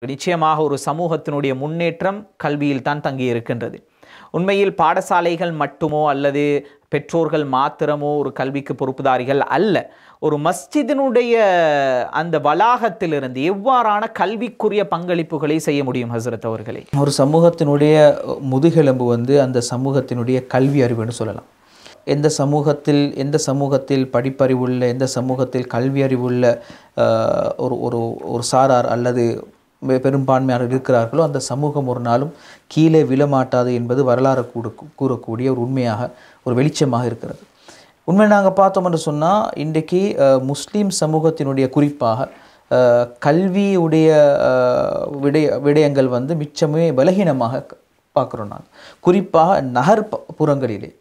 நிச்சயமாக ஒரு சமூகத்தினுடைய முன்னேற்றம் கல்வியில் தான் தங்கி இருக்கின்றது உண்மையில் பாடசாலைகள் மட்டுமோ அல்லது பெற்றோர்கள் மாத்திரமோ ஒரு கல்விக்கு பொறுப்புதாரிகள் அல்ல ஒரு மஸ்ஜிதினுடைய அந்த வளாகத்திலிருந்து எவ்வாறான கல்விக்குரிய பங்களிப்புகளை செய்ய முடியும் ஹசரத் அவர்களே ஒரு சமூகத்தினுடைய முதுகெலும்பு வந்து அந்த சமூகத்தினுடைய கல்வி அறிவுன்னு சொல்லலாம் எந்த சமூகத்தில் எந்த சமூகத்தில் படிப்பறிவுள்ள எந்த சமூகத்தில் கல்வி அறிவுள்ள ஆஹ், ஒரு ஒரு ஒரு சாரார் அல்லது பெ- பெரும்பான்மையாளர் இருக்கிறார்களோ அந்த சமூகம் ஒரு நாளும் கீழே விழமாட்டாது என்பது வரலாறு கூடு கூறக்கூடிய ஒரு உண்மையாக ஒரு வெளிச்சமாக இருக்கிறது உண்மை நாங்கள் பார்த்தோம் என்று சொன்னால் இன்றைக்கு அஹ், முஸ்லீம் சமூகத்தினுடைய குறிப்பாக அஹ், கல்வியுடைய அஹ், விடய விடயங்கள் வந்து மிச்சமே பலகீனமாக பார்க்குறோம் நாங்கள் குறிப்பாக நகர்ப்புறங்களிலே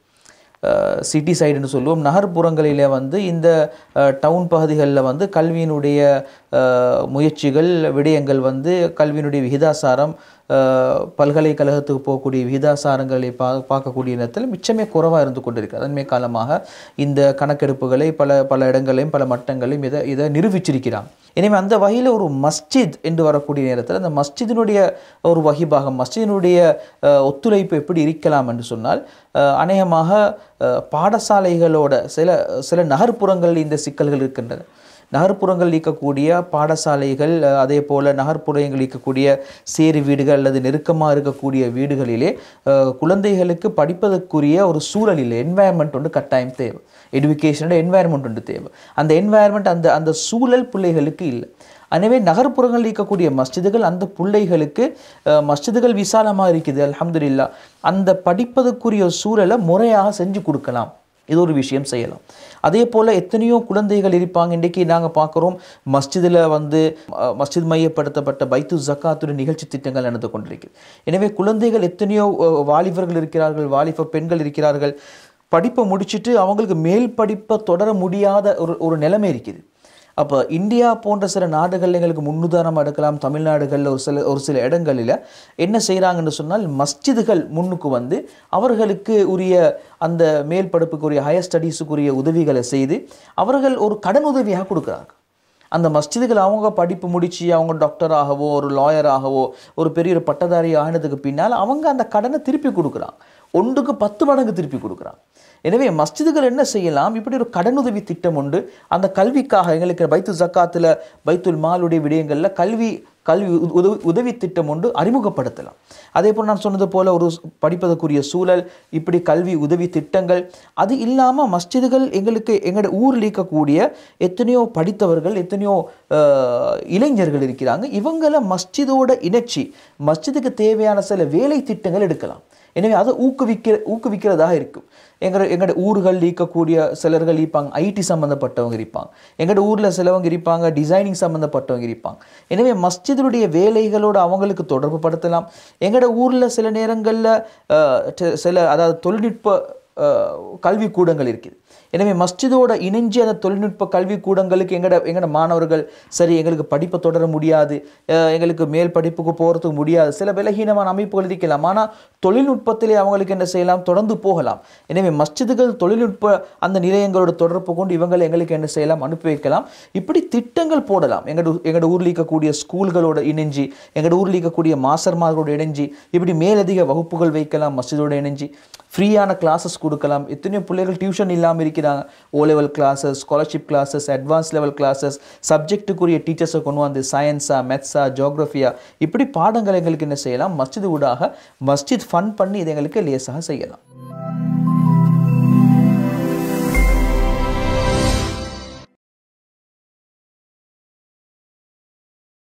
சிட்டி சைடுன்னு சொல்லுவோம் நகர்ப்புறங்களிலே வந்து இந்த டவுன் பகுதிகளில் வந்து கல்வியினுடைய அஹ், முயற்சிகள் விடயங்கள் வந்து கல்வியினுடைய விகிதாசாரம் அஹ், பல்கலைக்கழகத்துக்கு போகக்கூடிய விகிதாசாரங்களை பா பார்க்கக்கூடிய நேரத்தில் மிச்சமே குறைவாக இருந்து கொண்டிருக்கிறது அண்மை காலமாக இந்த கணக்கெடுப்புகளை பல பல இடங்களையும் பல மட்டங்களையும் இதை இதை நிரூபிச்சிருக்கிறாங்க எனவே அந்த வகையில் ஒரு மஸ்ஜித் என்று வரக்கூடிய நேரத்தில் அந்த மஸ்ஜிதினுடைய ஒரு வகிபாகம் மஸ்ஜிதினுடைய அஹ், ஒத்துழைப்பு எப்படி இருக்கலாம் என்று சொன்னால் அஹ், அநேகமாக அஹ், பாடசாலைகளோட சில சில நகர்ப்புறங்களில் இந்த சிக்கல்கள் இருக்கின்றன நகர்ப்புறங்கள் இருக்கக்கூடிய பாடசாலைகள் அஹ், அதே போல் நகர்ப்புறங்கள் இருக்கக்கூடிய சேரி வீடுகள் அல்லது நெருக்கமாக இருக்கக்கூடிய வீடுகளிலே அஹ், குழந்தைகளுக்கு படிப்பதற்குரிய ஒரு சூழல் இல்லை என்வாயன்மெண்ட் ஒன்று கட்டாயம் தேவை எஜுகேஷனோட என்வாயன்மெண்ட் ஒன்று தேவை அந்த என்வாயன்மெண்ட் அந்த அந்த சூழல் பிள்ளைகளுக்கு இல்லை எனவே நகர்ப்புறங்களில் இருக்கக்கூடிய மஸ்ஜிதுகள் அந்த பிள்ளைகளுக்கு அஹ், மஸ்ஜிதுகள் விசாலமாக இருக்குது அல்ஹம்துலில்லா அந்த படிப்பதற்குரிய சூழலை முறையாக செஞ்சு கொடுக்கலாம் இது ஒரு விஷயம் செய்யலாம் அதே போல் எத்தனையோ குழந்தைகள் இருப்பாங்க இன்றைக்கி நாங்கள் பார்க்குறோம் மஸ்ஜிதில் வந்து அஹ், மஸ்ஜித் மையப்படுத்தப்பட்ட பைத்து ஜக்காத்துடைய நிகழ்ச்சி திட்டங்கள் நடந்து கொண்டிருக்கு எனவே குழந்தைகள் எத்தனையோ அஹ், வாலிபர்கள் இருக்கிறார்கள் வாலிப பெண்கள் இருக்கிறார்கள் படிப்பை முடிச்சிட்டு அவங்களுக்கு மேல் படிப்பை தொடர முடியாத ஒரு ஒரு நிலைமை இருக்குது அப்போ இந்தியா போன்ற சில நாடுகள் எங்களுக்கு முன்னுதாரணம் எடுக்கலாம் தமிழ்நாடுகளில் ஒரு சில ஒரு சில இடங்களில் என்ன செய்கிறாங்கன்னு சொன்னால் மஸ்ஜிதுகள் முன்னுக்கு வந்து அவர்களுக்கு உரிய அந்த மேல் படிப்புக்குரிய ஹையர் ஸ்டடீஸுக்குரிய உதவிகளை செய்து அவர்கள் ஒரு கடன் உதவியாக கொடுக்குறாங்க அந்த மஸ்ஜிதுகள் அவங்க படிப்பு முடித்து அவங்க டாக்டராகவோ ஒரு லாயராகவோ ஒரு பெரிய ஒரு பட்டதாரி ஆனதுக்கு பின்னால் அவங்க அந்த கடனை திருப்பி கொடுக்குறாங்க ஒன்றுக்கு பத்து மடங்கு திருப்பி கொடுக்குறாங்க எனவே மஸ்ஜிதுகள் என்ன செய்யலாம் இப்படி ஒரு கடனுதவி திட்டம் உண்டு அந்த கல்விக்காக எங்களுக்கு பைத்து ஜக்காத்தில் பைத்துல் மாலுடைய விடயங்களில் கல்வி கல்வி உத- உதவி உதவி திட்டம் ஒன்று அறிமுகப்படுத்தலாம் அதே போல் நான் சொன்னது போல ஒரு ஸ்- படிப்பதற்குரிய சூழல் இப்படி கல்வி உதவி திட்டங்கள் அது இல்லாமல் மஸ்ஜிதுகள் எங்களுக்கு எங்களோட ஊரில் இருக்கக்கூடிய எத்தனையோ படித்தவர்கள் எத்தனையோ அஹ், இளைஞர்கள் இருக்கிறாங்க இவங்களை மஸ்ஜிதோட இணைச்சி மஸ்ஜிதுக்கு தேவையான சில வேலை திட்டங்கள் எடுக்கலாம் எனவே அதை ஊக்குவிக்கிற ஊக்குவிக்கிறதாக இருக்கும் எங்களோட எங்களோட ஊர்கள் இருக்கக்கூடிய சிலர்கள் இருப்பாங்க ஐடி சம்மந்தப்பட்டவங்க இருப்பாங்க எங்களோட ஊரில் சிலவங்க இருப்பாங்க டிசைனிங் சம்மந்தப்பட்டவங்க இருப்பாங்க எனவே மஸ்ஜிதுடைய வேலைகளோடு அவங்களுக்கு தொடர்பு படுத்தலாம் எங்களோட ஊரில் சில நேரங்களில் சில அதாவது தொழில்நுட்ப அஹ், கல்விக்கூடங்கள் இருக்குது எனவே மஸ்ஜிதோட இணைஞ்சு அந்த தொழில்நுட்ப கல்விக்கூடங்களுக்கு எங்களோட எங்களோட மாணவர்கள் சரி எங்களுக்கு படிப்பை தொடர முடியாது அஹ், எங்களுக்கு மேல் படிப்புக்கு போகிறதுக்கு முடியாது சில பலகீனமான அமைப்புகள் இருக்கலாம் ஆனால் தொழில்நுட்பத்திலே அவங்களுக்கு என்ன செய்யலாம் தொடர்ந்து போகலாம் எனவே மஸ்ஜிதுகள் தொழில்நுட்ப அந்த நிலையங்களோட தொடர்பு கொண்டு இவங்களை எங்களுக்கு என்ன செய்யலாம் அனுப்பி வைக்கலாம் இப்படி திட்டங்கள் போடலாம் எங்களோட எங்களோட ஊரில் இருக்கக்கூடிய ஸ்கூல்களோட இணைஞ்சு எங்களோட ஊரில் இருக்கக்கூடிய மாஸ்டர்மார்களோட இணைஞ்சு இப்படி மேலதிக வகுப்புகள் வைக்கலாம் மஸ்ஜிதோட இணைஞ்சு ஃப்ரீயான கிளாஸஸ் கொடுக்கலாம் எத்தனையோ பிள்ளைகள் டியூஷன் இல்லாமல் இருக்கிறாங்க O level classes scholarship classes advance level classes சப்ஜெக்ட்டுக்குரிய டீச்சர்ஸை கொண்டு வந்து சயின்ஸா மேத்ஸா ஜியோக்ரஃபியா இப்படி பாடங்கள் எங்களுக்கு என்ன செய்யலாம் மஸ்ஜித் ஊடாக மஸ்ஜித் ஃபன் பண்ணி இதை எங்களுக்கு லேசாக செய்யலாம்